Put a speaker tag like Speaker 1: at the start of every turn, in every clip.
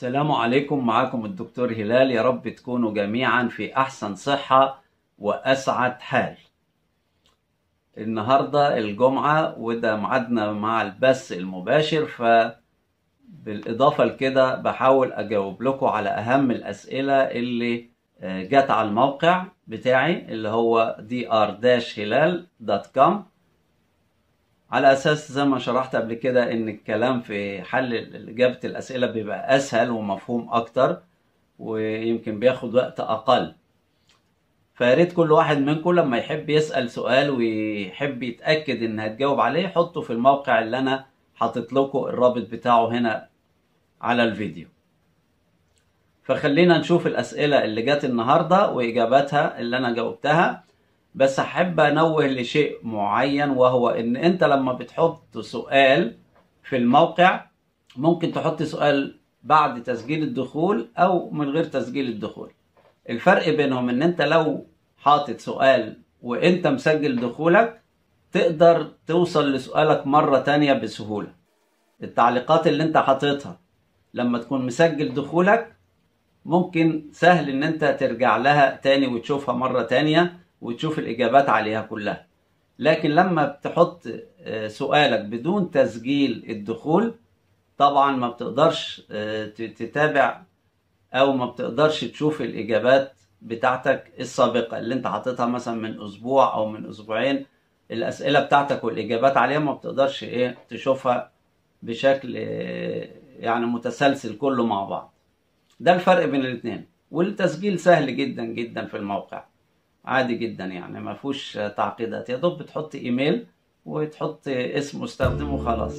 Speaker 1: السلام عليكم معكم الدكتور هلال يا رب تكونوا جميعا في أحسن صحة وأسعد حال النهاردة الجمعة وده ميعادنا مع البث المباشر فبالإضافة لكده بحاول أجاوب لكم على أهم الأسئلة اللي جت على الموقع بتاعي اللي هو dr-hilal.com على اساس زي ما شرحت قبل كده ان الكلام في حل اجابه الاسئله بيبقى اسهل ومفهوم اكتر ويمكن بياخد وقت اقل فياريت كل واحد منكم لما يحب يسال سؤال ويحب يتاكد ان هتجاوب عليه حطه في الموقع اللي انا حاطط لكم الرابط بتاعه هنا على الفيديو فخلينا نشوف الاسئله اللي جت النهارده واجاباتها اللي انا جاوبتها بس احب انوه لشيء معين وهو ان انت لما بتحط سؤال في الموقع ممكن تحط سؤال بعد تسجيل الدخول او من غير تسجيل الدخول الفرق بينهم ان انت لو حاطط سؤال وانت مسجل دخولك تقدر توصل لسؤالك مرة تانية بسهولة التعليقات اللي انت حاططها لما تكون مسجل دخولك ممكن سهل ان انت ترجع لها تاني وتشوفها مرة تانية وتشوف الإجابات عليها كلها لكن لما بتحط سؤالك بدون تسجيل الدخول طبعا ما بتقدرش تتابع أو ما بتقدرش تشوف الإجابات بتاعتك السابقة اللي انت حاططها مثلا من أسبوع أو من أسبوعين الأسئلة بتاعتك والإجابات عليها ما بتقدرش إيه تشوفها بشكل يعني متسلسل كله مع بعض ده الفرق بين الاثنين والتسجيل سهل جدا جدا في الموقع عادي جدا يعني ما فيهوش تعقيدات يا دوب بتحط ايميل وتحط اسم مستخدم وخلاص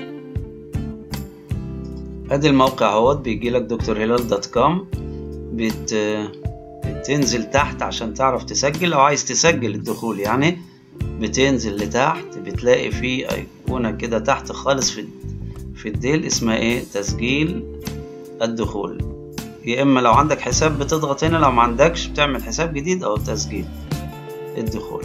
Speaker 1: ادي الموقع اهوت بيجي لك دكتور هلال دوت كوم بت... بتنزل تحت عشان تعرف تسجل لو عايز تسجل الدخول يعني بتنزل لتحت بتلاقي فيه ايقونه كده تحت خالص في في الديل اسمها ايه تسجيل الدخول يا اما لو عندك حساب بتضغط هنا لو ما عندكش بتعمل حساب جديد او تسجيل الدخول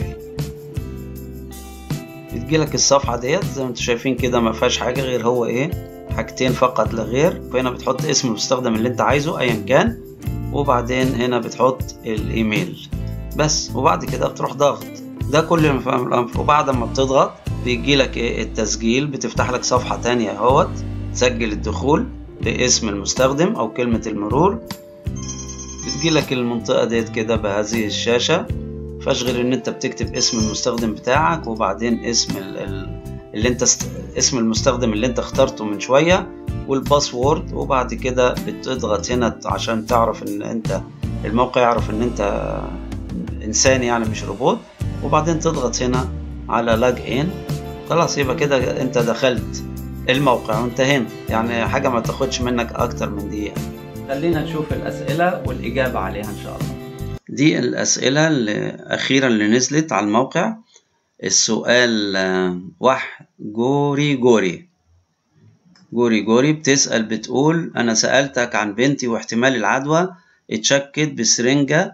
Speaker 1: بتجيلك الصفحة ديت زي ما انتم شايفين كده ما فيهاش حاجة غير هو ايه حاجتين فقط لا غير فهنا بتحط اسم المستخدم اللي انت عايزه ايا كان وبعدين هنا بتحط الايميل بس وبعد كده بتروح ضغط ده كل الانف وبعد ما بتضغط بيجيلك ايه التسجيل بتفتح لك صفحة تانية اهوت تسجل الدخول باسم المستخدم او كلمة المرور بتجيلك المنطقة ديت كده بهذه الشاشة مفيهاش غير ان انت بتكتب اسم المستخدم بتاعك وبعدين اسم اللي انت است... اسم المستخدم اللي انت اخترته من شوية والباسورد وبعد كده بتضغط هنا عشان تعرف ان انت الموقع يعرف ان انت انسان يعني مش روبوت وبعدين تضغط هنا على لاج ان خلاص يبقى كده انت دخلت الموقع وانتهينا يعني حاجة ما تاخدش منك أكتر من دقيقة خلينا نشوف الأسئلة والإجابة عليها إن شاء الله دي الأسئلة اللي أخيرا اللي نزلت على الموقع السؤال وح جوري جوري جوري جوري بتسأل بتقول أنا سألتك عن بنتي واحتمال العدوى اتشكت بسرنجة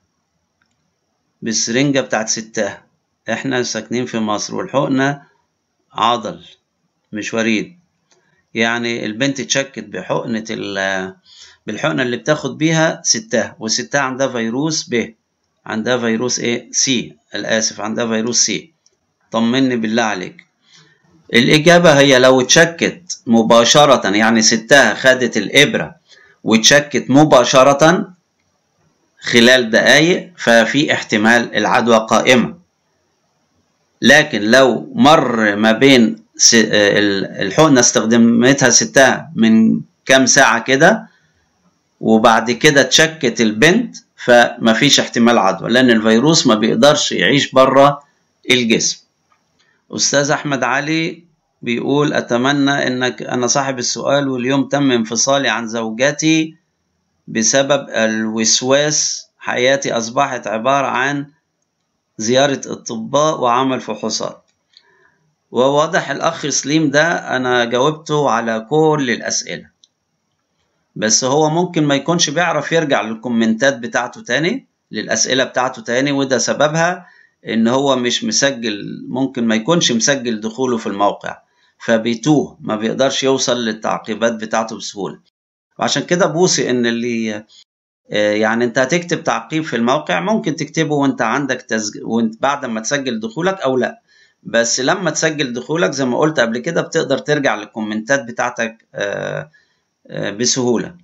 Speaker 1: بسرنجة بتاعت ستها احنا ساكنين في مصر والحقنة عضل مش وريد يعني البنت اتشكت بحقنة بالحقنة اللي بتاخد بيها ستها وستها عندها فيروس ب عندها فيروس ايه سي الاسف عندها فيروس سي طمني بالله عليك الإجابة هي لو اتشكت مباشرة يعني ستها خدت الإبرة واتشكت مباشرة خلال دقايق ففي احتمال العدوى قائمة لكن لو مر ما بين الحقنة استخدمتها ستها من كام ساعة كده وبعد كده اتشكت البنت فمفيش احتمال عدوى لأن الفيروس ما بيقدرش يعيش بره الجسم أستاذ أحمد علي بيقول أتمنى أنك أنا صاحب السؤال واليوم تم انفصالي عن زوجتي بسبب الوسواس حياتي أصبحت عبارة عن زيارة أطباء وعمل فحوصات وواضح الأخ سليم ده أنا جاوبته على كل الأسئلة بس هو ممكن ما يكونش بيعرف يرجع للكومنتات بتاعته تاني للأسئلة بتاعته تاني وده سببها إن هو مش مسجل ممكن ما يكونش مسجل دخوله في الموقع فبيتوه ما بيقدرش يوصل للتعقيبات بتاعته بسهولة وعشان كده بوصي ان اللي يعني انت هتكتب تعقيب في الموقع ممكن تكتبه وانت عندك تسجيل وانت بعد ما تسجل دخولك او لا بس لما تسجل دخولك زي ما قلت قبل كده بتقدر ترجع للكومنتات بتاعتك بسهولة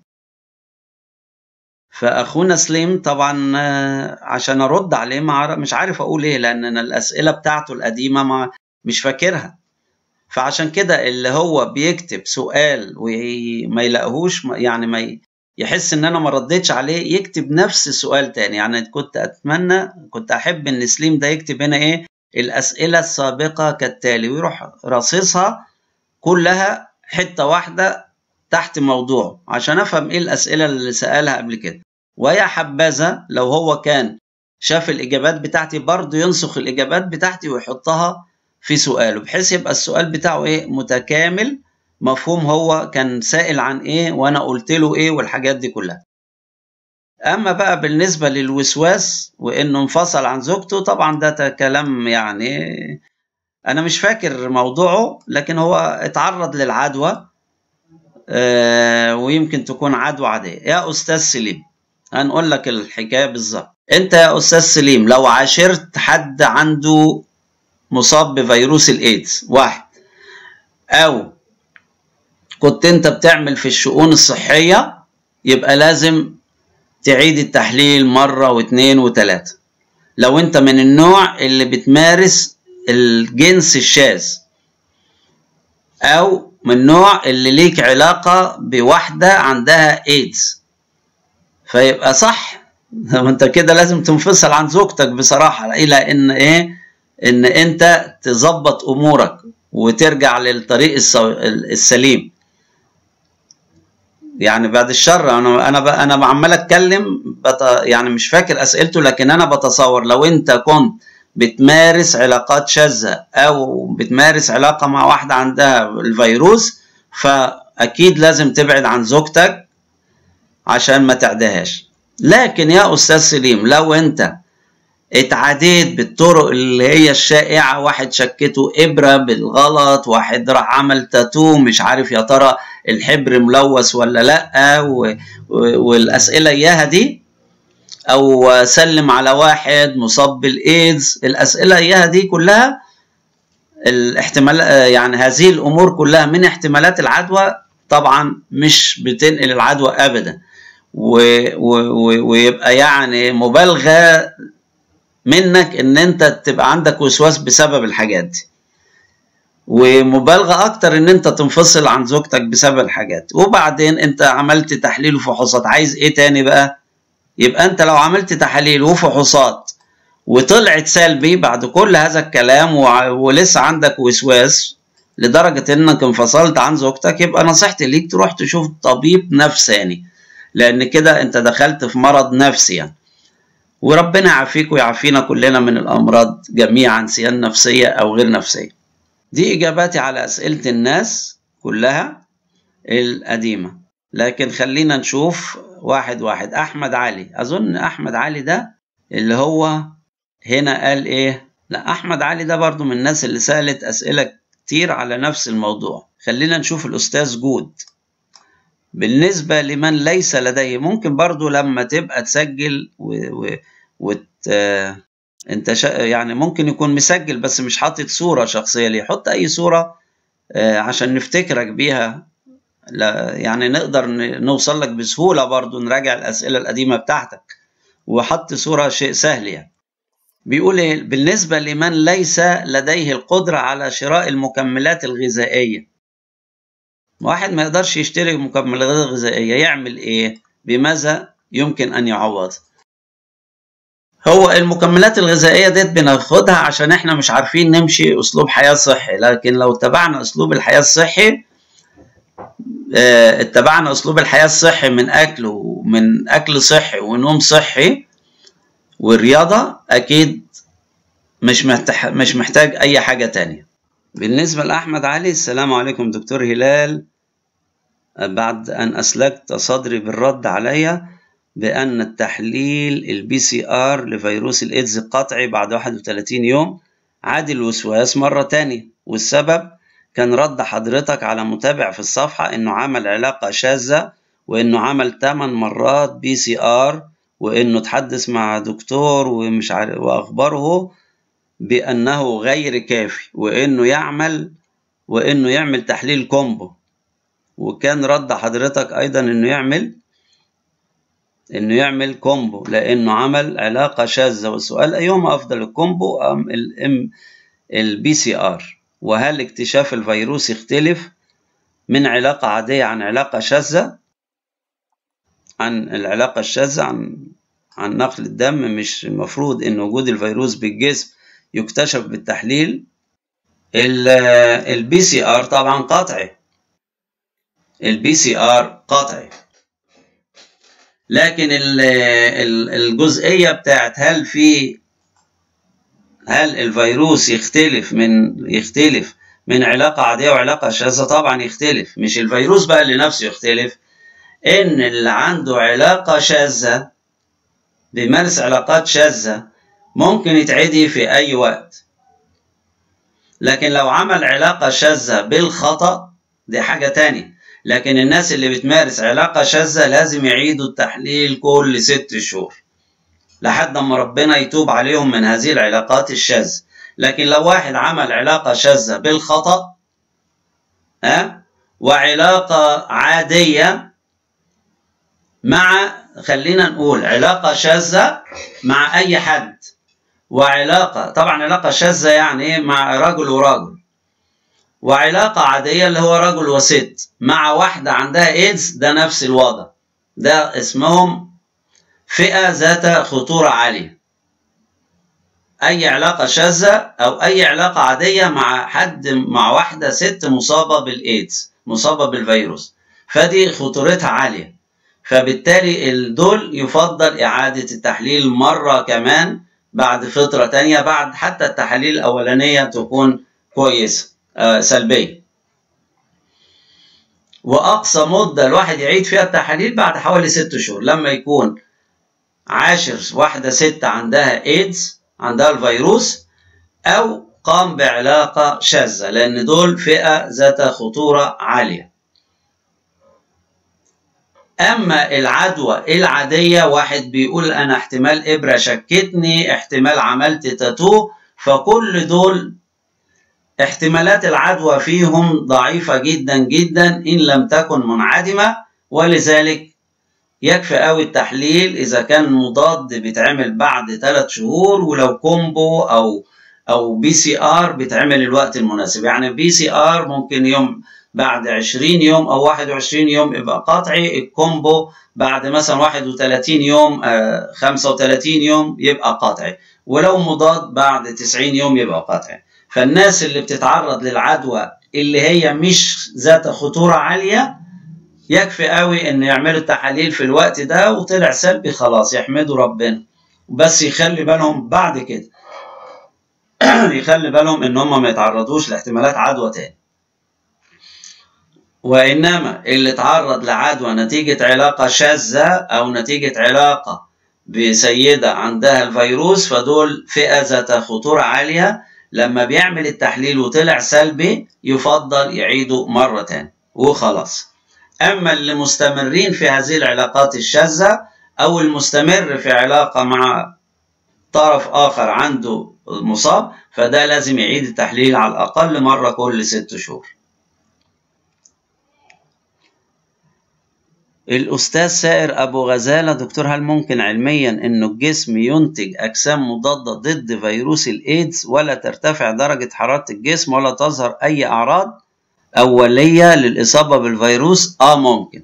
Speaker 1: فأخونا سليم طبعا عشان أرد عليه مش عارف أقول إيه لأن أنا الأسئلة بتاعته القديمة ما مش فاكرها فعشان كده اللي هو بيكتب سؤال وما يلاقيهوش يعني ما يحس ان انا ما رديتش عليه يكتب نفس السؤال تاني يعني كنت اتمنى كنت احب ان سليم ده يكتب هنا ايه الاسئله السابقه كالتالي ويروح راصصها كلها حته واحده تحت موضوع عشان افهم ايه الاسئله اللي سالها قبل كده ويا حبذا لو هو كان شاف الاجابات بتاعتي برضه ينسخ الاجابات بتاعتي ويحطها في سؤاله بحيث يبقى السؤال بتاعه ايه متكامل مفهوم هو كان سائل عن ايه وانا قلت له ايه والحاجات دي كلها اما بقى بالنسبه للوسواس وانه انفصل عن زوجته طبعا ده كلام يعني انا مش فاكر موضوعه لكن هو اتعرض للعدوى آه ويمكن تكون عدوى عاديه يا استاذ سليم هنقول لك الحكايه بالظبط انت يا استاذ سليم لو عاشرت حد عنده مصاب بفيروس الايدز واحد او كنت انت بتعمل في الشؤون الصحية يبقى لازم تعيد التحليل مرة واثنين وثلاثة لو انت من النوع اللي بتمارس الجنس الشاذ او من النوع اللي ليك علاقة بواحدة عندها ايدز فيبقى صح انت كده لازم تنفصل عن زوجتك بصراحة الى ان ايه ان انت تظبط امورك وترجع للطريق السليم يعني بعد الشر انا انا انا عمال اتكلم بت يعني مش فاكر اسئلته لكن انا بتصور لو انت كنت بتمارس علاقات شاذه او بتمارس علاقه مع واحده عندها الفيروس فاكيد لازم تبعد عن زوجتك عشان ما تعدهاش لكن يا استاذ سليم لو انت اتعديت بالطرق اللي هي الشائعة واحد شكته إبرة بالغلط واحد راح عمل تاتو مش عارف يا ترى الحبر ملوث ولا لأ و... و... والأسئلة إياها دي أو سلم على واحد مصاب بالإيدز الأسئلة إياها دي كلها الاحتمال يعني هذه الأمور كلها من احتمالات العدوى طبعا مش بتنقل العدوى أبدا و... و... ويبقى يعني مبالغة منك ان انت تبقى عندك وسواس بسبب الحاجات دي ومبالغة اكتر ان انت تنفصل عن زوجتك بسبب الحاجات وبعدين انت عملت تحليل وفحوصات عايز ايه تاني بقى يبقى انت لو عملت تحاليل وفحوصات وطلعت سلبي بعد كل هذا الكلام ولسه عندك وسواس لدرجة انك انفصلت عن زوجتك يبقى نصيحتي ليك تروح تشوف طبيب نفساني لان كده انت دخلت في مرض نفسي يعني. وربنا يعافيك ويعافينا كلنا من الأمراض جميعا سواء نفسية أو غير نفسية دي إجاباتي على أسئلة الناس كلها القديمة لكن خلينا نشوف واحد واحد أحمد علي أظن أحمد علي ده اللي هو هنا قال إيه لا أحمد علي ده برضو من الناس اللي سألت أسئلة كتير على نفس الموضوع خلينا نشوف الأستاذ جود بالنسبة لمن ليس لديه ممكن برضو لما تبقى تسجل و... و... وت... آه... انت ش... يعني ممكن يكون مسجل بس مش حاطط صورة شخصية ليه حط اي صورة آه عشان نفتكرك بيها لا يعني نقدر ن... نوصل لك بسهولة برضو نراجع الأسئلة القديمة بتاعتك وحط صورة شيء سهل يعني بيقول إيه بالنسبة لمن ليس لديه القدرة على شراء المكملات الغذائية واحد ما يقدرش يشتري مكملات غذائية يعمل ايه بماذا يمكن ان يعوض هو المكملات الغذائية ديت بناخدها عشان احنا مش عارفين نمشي اسلوب حياة صحي لكن لو اتبعنا اسلوب الحياة الصحي اه اتبعنا اسلوب الحياة الصحي من اكل ومن اكل صحي ونوم صحي والرياضة اكيد مش محتاج مش محتاج اي حاجة تانية بالنسبة لأحمد علي السلام عليكم دكتور هلال بعد أن أسلكت صدري بالرد علي بأن التحليل البي سي آر لفيروس الإيدز قطعي بعد 31 يوم عاد الوسواس مرة تانية والسبب كان رد حضرتك على متابع في الصفحة إنه عمل علاقة شاذة وانه عمل 8 مرات بي سي ار وانه تحدث مع دكتور ومش عارف واخبره بانه غير كافي وانه يعمل وانه يعمل تحليل كومبو وكان رد حضرتك ايضا انه يعمل انه يعمل كومبو لانه عمل علاقه شاذه والسؤال ايهما افضل الكومبو ام الام البي سي ار وهل اكتشاف الفيروس يختلف من علاقه عاديه عن علاقه شاذه عن العلاقه الشاذه عن عن نقل الدم مش المفروض ان وجود الفيروس بالجسم يكتشف بالتحليل البي سي ار طبعا قطعي البي سي ار قطعي لكن الجزئيه بتاعت هل في هل الفيروس يختلف من يختلف من علاقه عاديه وعلاقه شاذه طبعا يختلف مش الفيروس بقى اللي نفسه يختلف ان اللي عنده علاقه شاذه بيمارس علاقات شاذه ممكن يتعدي في اي وقت لكن لو عمل علاقه شاذه بالخطا دي حاجه تانية لكن الناس اللي بتمارس علاقة شاذة لازم يعيدوا التحليل كل ست شهور لحد ما ربنا يتوب عليهم من هذه العلاقات الشاذة لكن لو واحد عمل علاقة شاذة بالخطأ ها وعلاقة عادية مع خلينا نقول علاقة شاذة مع أي حد وعلاقة طبعا علاقة شاذة يعني مع رجل وراجل وعلاقة عادية اللي هو رجل وست مع واحدة عندها ايدز ده نفس الوضع ده اسمهم فئة ذات خطورة عالية أي علاقة شاذة أو أي علاقة عادية مع حد مع واحدة ست مصابة بالإيدز مصابة بالفيروس فدي خطورتها عالية فبالتالي دول يفضل إعادة التحليل مرة كمان بعد فترة تانية بعد حتى التحاليل الأولانية تكون كويسة آه سلبية وأقصى مدة الواحد يعيد فيها التحاليل بعد حوالي ست شهور لما يكون عاشر واحدة ست عندها إيدز عندها الفيروس أو قام بعلاقة شاذة لأن دول فئة ذات خطورة عالية أما العدوى العادية واحد بيقول أنا احتمال إبرة شكتني احتمال عملت تاتو فكل دول احتمالات العدوى فيهم ضعيفة جدا جدا إن لم تكن منعدمة ولذلك يكفي قوي التحليل إذا كان مضاد بيتعمل بعد ثلاث شهور ولو كومبو أو أو بي سي آر بيتعمل الوقت المناسب يعني بي سي آر ممكن يوم بعد 20 يوم أو 21 يوم يبقى قطعي الكومبو بعد مثلا 31 يوم 35 يوم يبقى قطعي ولو مضاد بعد 90 يوم يبقى قطعي فالناس اللي بتتعرض للعدوى اللي هي مش ذات خطورة عالية يكفي قوي ان يعملوا التحاليل في الوقت ده وطلع سلبي خلاص يحمدوا ربنا بس يخلي بالهم بعد كده يخلي بالهم ان هم ما يتعرضوش لاحتمالات عدوى تاني وانما اللي اتعرض لعدوى نتيجة علاقة شاذة او نتيجة علاقة بسيدة عندها الفيروس فدول فئة ذات خطورة عالية لما بيعمل التحليل وطلع سلبي يفضل يعيده مرة تاني وخلاص أما اللي مستمرين في هذه العلاقات الشاذة أو المستمر في علاقة مع طرف آخر عنده مصاب فده لازم يعيد التحليل على الأقل مرة كل ست شهور الأستاذ سائر أبو غزالة دكتور هل ممكن علميا أنه الجسم ينتج أجسام مضادة ضد فيروس الإيدز ولا ترتفع درجة حرارة الجسم ولا تظهر أي أعراض أولية للإصابة بالفيروس؟ آه ممكن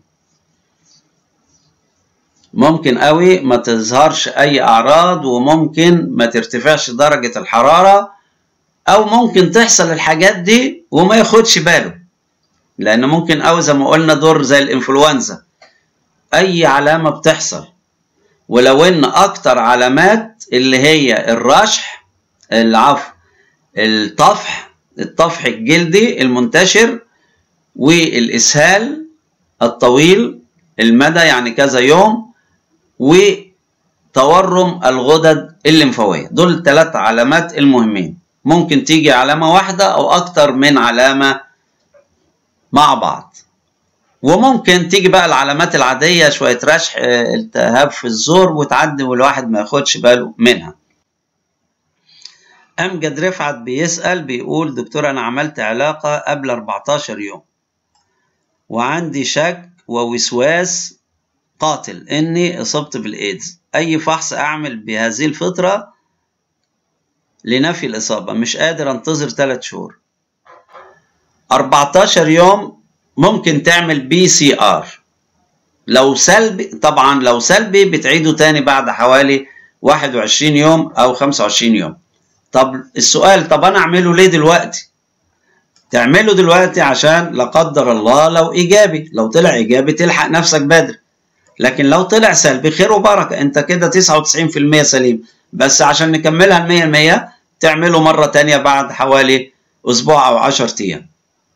Speaker 1: ممكن قوي ما تظهرش أي أعراض وممكن ما ترتفعش درجة الحرارة أو ممكن تحصل الحاجات دي وما ياخدش باله لأن ممكن قوي زي ما قلنا دور زي الإنفلونزا اي علامة بتحصل ولو ان اكتر علامات اللي هي الرشح العفو الطفح الطفح الجلدي المنتشر والاسهال الطويل المدى يعني كذا يوم وتورم الغدد الليمفاوية دول الثلاث علامات المهمين ممكن تيجي علامة واحدة او اكتر من علامة مع بعض وممكن تيجي بقى العلامات العادية شوية رشح التهاب في الزور وتعدي والواحد ما ياخدش باله منها أمجد رفعت بيسأل بيقول دكتور أنا عملت علاقة قبل 14 يوم وعندي شك ووسواس قاتل إني إصبت بالإيدز أي فحص أعمل بهذه الفترة لنفي الإصابة مش قادر أنتظر 3 شهور 14 يوم ممكن تعمل بي سي ار لو سلبي طبعا لو سلبي بتعيده تاني بعد حوالي 21 يوم او 25 يوم طب السؤال طب انا اعمله ليه دلوقتي تعمله دلوقتي عشان لا قدر الله لو ايجابي لو طلع ايجابي تلحق نفسك بدري لكن لو طلع سلبي خير وبركه انت كده 99% سليم بس عشان نكملها ال 100% تعمله مره تانية بعد حوالي اسبوع او 10 ايام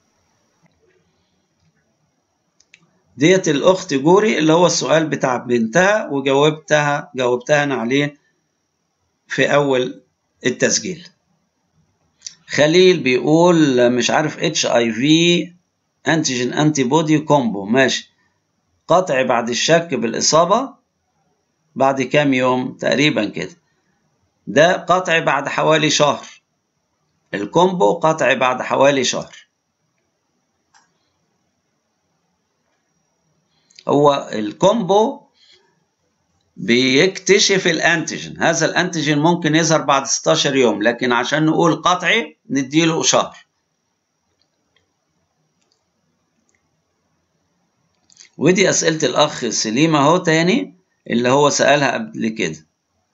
Speaker 1: ديت الاخت جوري اللي هو السؤال بتاع بنتها وجاوبتها جاوبتها انا عليه في اول التسجيل خليل بيقول مش عارف اتش اي في انتيجين انتي بودي كومبو ماشي قطع بعد الشك بالاصابه بعد كام يوم تقريبا كده ده قطع بعد حوالي شهر الكومبو قطع بعد حوالي شهر هو الكومبو بيكتشف الانتيجين هذا الانتيجين ممكن يظهر بعد 16 يوم لكن عشان نقول قطعي نديله شهر ودي أسئلة الأخ سليم أهو تاني اللي هو سألها قبل كده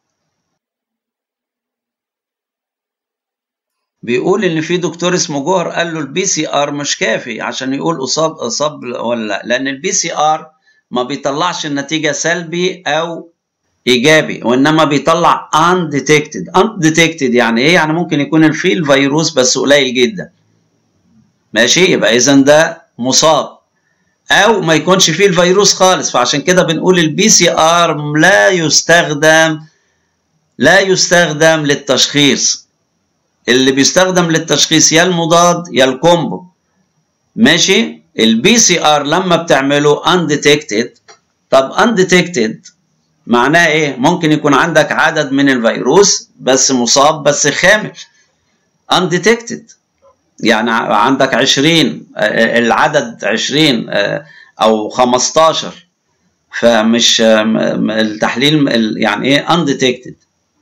Speaker 1: بيقول ان في دكتور اسمه جوهر قال له البي سي ار مش كافي عشان يقول اصاب اصاب ولا لا لان البي سي ار ما بيطلعش النتيجة سلبي أو إيجابي وإنما بيطلع undetected undetected يعني إيه؟ يعني ممكن يكون الفيه الفيروس بس قليل جدا ماشي يبقى إذا ده مصاب أو ما يكونش فيه الفيروس خالص فعشان كده بنقول البي سي آر لا يستخدم لا يستخدم للتشخيص اللي بيستخدم للتشخيص يا المضاد يا الكومبو ماشي البي سي ار لما بتعمله undetected طب undetected معناه ايه ممكن يكون عندك عدد من الفيروس بس مصاب بس خامل undetected يعني عندك 20 العدد 20 او 15 فمش التحليل يعني ايه undetected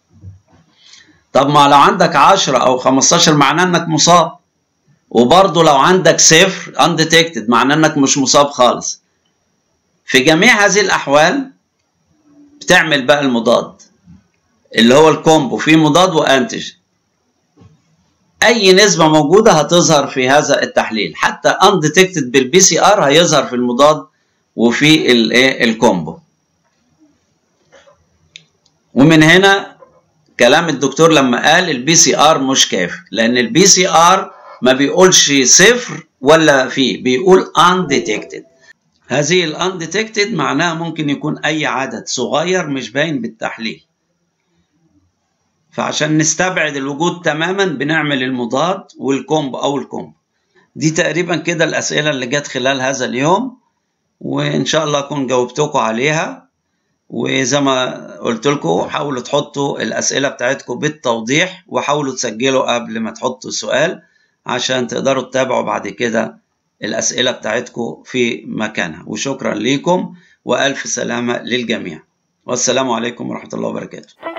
Speaker 1: طب ما لو عندك 10 او 15 معناه انك مصاب وبرضه لو عندك صفر undetected معناه انك مش مصاب خالص في جميع هذه الاحوال بتعمل بقى المضاد اللي هو الكومبو فيه مضاد وانتج اي نسبه موجوده هتظهر في هذا التحليل حتى undetected بالبي سي ار هيظهر في المضاد وفي الايه الكومبو ومن هنا كلام الدكتور لما قال البي سي ار مش كافي لان البي سي ار ما بيقولش صفر ولا فيه بيقول undetected هذه الانديتكتد معناها ممكن يكون اي عدد صغير مش باين بالتحليل فعشان نستبعد الوجود تماما بنعمل المضاد والكومب او الكومب دي تقريبا كده الاسئله اللي جت خلال هذا اليوم وان شاء الله اكون جاوبتكم عليها وزي ما قلت لكم حاولوا تحطوا الاسئله بتاعتكم بالتوضيح وحاولوا تسجلوا قبل ما تحطوا السؤال عشان تقدروا تتابعوا بعد كده الأسئلة بتاعتكم في مكانها وشكرا لكم وألف سلامة للجميع والسلام عليكم ورحمة الله وبركاته